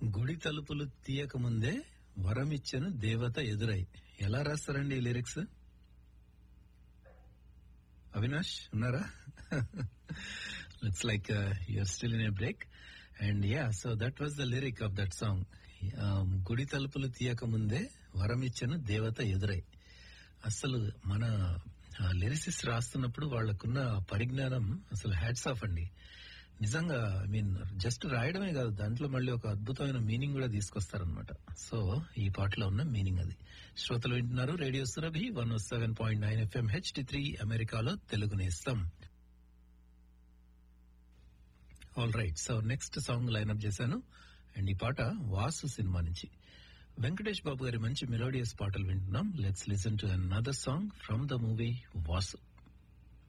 గుడి తలుపులు తీయక ముందే వరమిచ్చను దేవత ఎదురై ఎలా రాస్తారండి ఈ లిరిక్స్ అవినాష్ ఉన్నారా looks like you're still in a break and yeah so that was the lyric of that song గుడి తలుపులు తీయక ముందే వరమిచ్చను దేవత ఎదురై అసలు మన లిరిసిస్ రాస్తున్నప్పుడు వాళ్ళకున్న పరిజ్ఞానం అసలు హ్యాట్స్ ఆఫ్ అండి నిజంగా ఐ మీన్ జస్ట్ రాయడమే కాదు దాంట్లో మళ్ళీ ఒక అద్భుతమైన మీనింగ్ కూడా తీసుకొస్తారనమాట సో ఈ పాటలో ఉన్న మీనింగ్ అది శ్రోతలు వింటున్నారు radio Surabhi one seven point nine FM HD three అమెరికాలో తెలుగు నేస్తాం all right so next song lineup చేశాను అండ్ ఈ పాట వాసు సినిమా నుంచి వెంకటేష్ బాబు గారి మంచి మెలోడియస్ పాటలు వింటున్నాం let's listen to another song from the movie Vasu